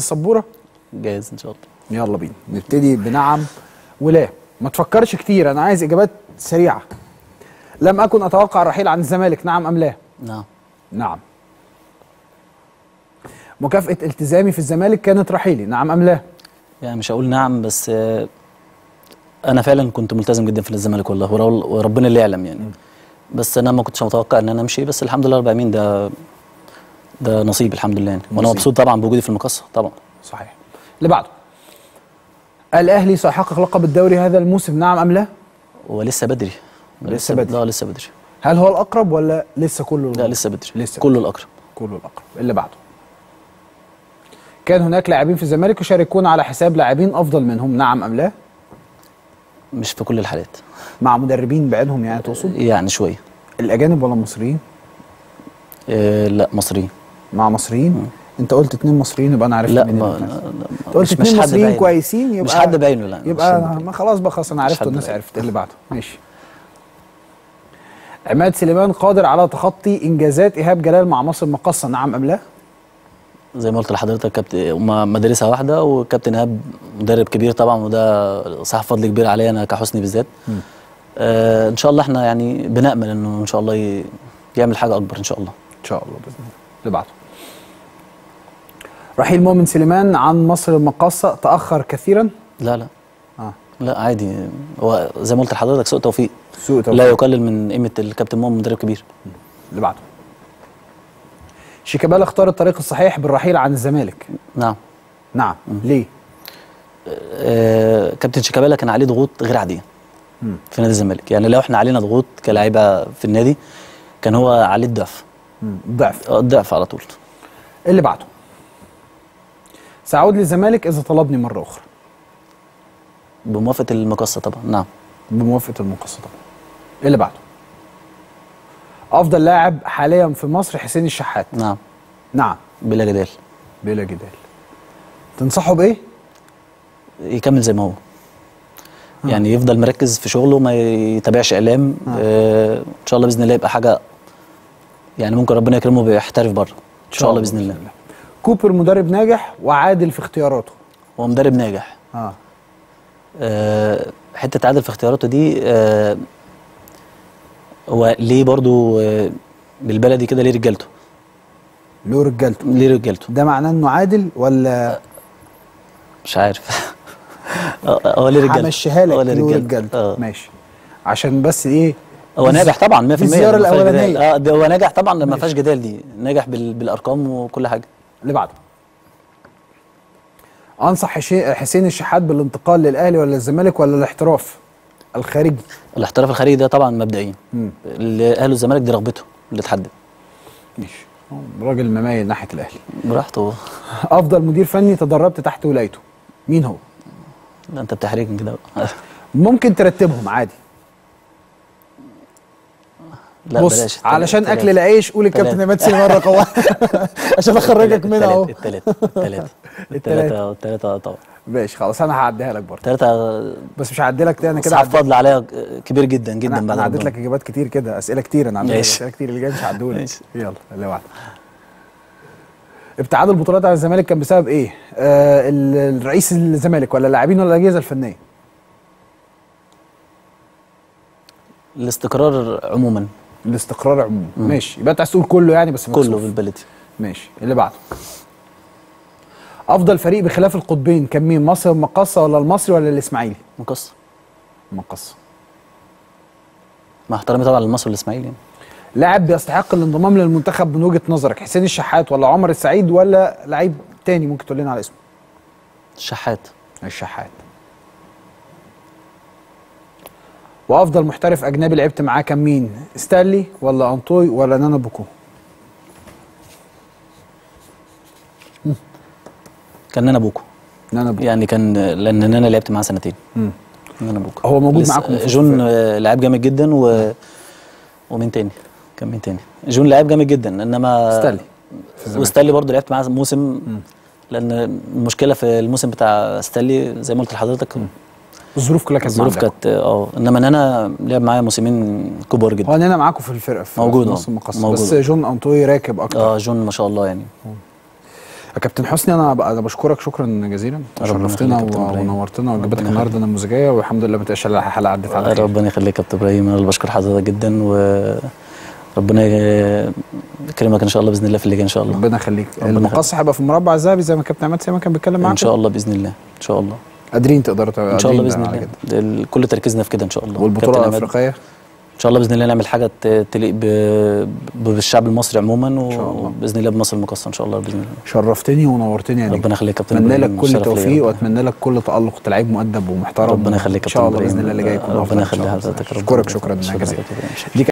السبوره جاهز ان شاء الله يلا بينا نبتدي بنعم ولا ما تفكرش كتير انا عايز اجابات سريعه لم اكن اتوقع الرحيل عن الزمالك نعم ام لا نعم نعم مكافأة التزامي في الزمالك كانت رحيلي نعم ام لا يعني مش هقول نعم بس آه، انا فعلا كنت ملتزم جدا في الزمالك والله ورا- وربنا اللي يعلم يعني بس انا ما كنتش متوقع ان انا امشي بس الحمد لله رب العالمين ده ده نصيب الحمد لله يعني وانا نصيب. مبسوط طبعا بوجودي في المقصه طبعا صحيح اللي بعده الاهلي سيحقق لقب الدوري هذا الموسم نعم ام لا ولسه بدري لسه بدري. لا لسه بدري هل هو الاقرب ولا لسه كله لا لسه بدري لسه كله الاقرب كله الاقرب اللي بعده كان هناك لاعبين في الزمالك يشاركون على حساب لاعبين افضل منهم نعم ام لا مش في كل الحالات مع مدربين بعينهم يعني تقصد يعني شويه الاجانب ولا المصريين آه لا مصريين مع مصريين انت قلت اتنين مصريين يبقى انا عرفت لا مين ما اللي لا فاز. لا أنت قلت مش- مش اتنين حد مصريين باين. كويسين يبقى مش حد باينه لا مش يبقى حد أنا باين. ما خلاص بقى خلاص انا مش عرفت حد والناس باين. عرفت اللي بعده ماشي عماد سليمان قادر على تخطي انجازات ايهاب جلال مع مصر المقاصه نعم ام لا؟ زي ما قلت لحضرتك كابتن هما مدارسها واحده وكابتن ايهاب مدرب كبير طبعا وده صاحب فضل كبير عليا انا كحسني بالذات آه ان شاء الله احنا يعني بنامل انه ان شاء الله ي- يعمل حاجه اكبر ان شاء الله ان شاء الله باذن الله اللي بعده رحيل مؤمن سليمان عن مصر المقاصه تاخر كثيرا لا لا اه لا عادي هو زي ما قلت لحضرتك سوء توفيق سوء توفيق. لا يقلل من قيمه الكابتن مؤمن مدرب كبير اللي بعده شيكابالا اختار الطريق الصحيح بالرحيل عن الزمالك نعم نعم ليه؟ آه كابتن شيكابالا كان عليه ضغوط غير عاديه مم. في نادي الزمالك يعني لو احنا علينا ضغوط كلاعيبه في النادي كان هو عليه الضعف مم. ضعف آه، الضعف على طول اللي بعده سأعود للزمالك إذا طلبني مرة أخرى بموافقه المقصه طبعا نعم بموافقة المقصة طبعا اللي بعده أفضل لاعب حاليا في مصر حسين الشحات نعم نعم بلا جدال بلا جدال تنصحه بإيه؟ يكمل زي ما هو يعني يفضل مركز في شغله ما يتابعش اعلام آه ان شاء الله باذن الله يبقى حاجه يعني ممكن ربنا يكرمه بيحترف بره ان شاء الله باذن الله كوبر مدرب ناجح وعادل في اختياراته هو مدرب ناجح اه آه حته عادل في اختياراته دي آه هو ليه برضو آه بالبلدي كده ليه رجالته له رجالته ليه رجالته ده معناه انه عادل ولا مش عارف آه، هو ليه رجالته همشيها لك هو ليه له رجالته رجالته آه. ماشي عشان بس ايه هو ناجح طبعا 100% في الزياره ما فيهاش جدال. الاولانيه اه ده هو ناجح طبعا ما فيهاش جدال دي ناجح بال... بالارقام وكل حاجه اللي بعده انصح حشي- حسين الشحات بالانتقال للاهلي ولا الزمالك ولا الاحتراف الخارجي الاحتراف الخارجي ده طبعا مبدئيا مم. اللي اهله الزمالك دي رغبته اللي تحدد ماشي راجل مميز ناحيه الاهلي براحته افضل مدير فني تدربت تحت ولايته مين هو لا انت بتحرجني كده بقى. ممكن ترتبهم عادي لا بص بلاش علشان التلاتة. اكل العيش قول الكابتن تلاتة. عماد سليمان رقم واحد عشان اخرجك منها اهو التلاتة التلاتة التلاتة التلاتة طبعا ماشي خلاص انا هعديها لك برضه التلاتة بس مش هعدي لك تاني كده صعب عدي- فضل عليا كبير جدا جدا انا بعد انا عديت ربنا. لك اجابات كتير كده اسئله كتير انا عديت لك ماشي. اسئله كتير اللي جاي مش هعديهولك ماشي. يلا اللي بعده ابتعاد البطولات عن الزمالك كان بسبب ايه؟ آه ال- الرئيس الزمالك ولا اللاعبين ولا الاجهزه الفنيه؟ الاستقرار عموما الاستقرار عموما ماشي يبقى انت عايز تقول كله يعني بس كله مكسوف. بالبلدي ماشي اللي بعده افضل فريق بخلاف القطبين كان مين مصر المقاصه ولا المصري ولا الاسماعيلي؟ مقص المقاصه مع احترامي طبعا للمصري والاسماعيلي يعني. لاعب بيستحق الانضمام للمنتخب من وجهه نظرك حسين الشحات ولا عمر السعيد ولا لعيب تاني ممكن تقول لنا على اسمه؟ الشحات الشحات وافضل محترف اجنبي لعبت معاه كان مين ستانلي ولا انطوي ولا نانا بوكو كان نانا بوكو نانا بوكو يعني كان لان انا لعبت معاه سنتين مم. نانا بوكو هو موجود لسه- معاكم في جون الفرقة. آه، لعيب جامد جدا و ومين تاني كان مين تاني جون لعيب جامد جدا انما ستانلي في الزمالك. وستانلي برضه لعبت معاه موسم لان المشكله في الموسم بتاع ستانلي زي ما قلت لحضرتك الظروف كلها كانت الظروف معاكم. كانت اه انما نانا لعب معايا موسمين كبار جدا هو نانا معاكم في الفرقه في موجود، في اه. نص المقص موجود. بس جون انطوي راكب اكتر اه جون ما شاء الله يعني يا كابتن حسني انا انا بشكرك شكرا جزيلا ربنا شرفتنا يخليك يا كابتن و- إبراهيم. ونورتنا واجابتك ربنا النهارده نموذجيه والحمد لله ما تبقاش الحلقه عدت على خير ربنا يخليك يا كابتن ابراهيم انا اللي بشكر حضرتك جدا وربنا يكرمك ان شاء الله باذن الله في اللي جاي ان شاء الله ربنا يخليك ربنا المقص هيبقى في المربع الذهبي زي ما كابتن عماد سامي كان بيتكلم معاكم ان شاء الله باذن الله ان شاء الله قادرين تقدروا ان شاء الله قادرين باذن على الله كده. ده كل تركيزنا في كده ان شاء الله والبطوله كابتن عماد، الافريقيه ان شاء الله باذن الله نعمل حاجه ت- تليق ب- بالشعب المصري عموما شاء الله. وباذن الله بمصر المقاصه ان شاء الله باذن الله شرفتني ونورتني يا نجم ربنا يخليك يا كابتن اتمنى لك إبراهيم، كل شرف ليا توفيق ربنا. واتمنى لك كل تالق انت لعيب مؤدب ومحترم ربنا يخليك ان يا شاء كابتن الله باذن إبراهيم. الله اللي جاي يكون أفضل ربنا إن شاء يخلي الله. حضرتك ربنا اشكرك يخليك. شكرا شكرا جزيلا يا كابتن إبراهيم. دي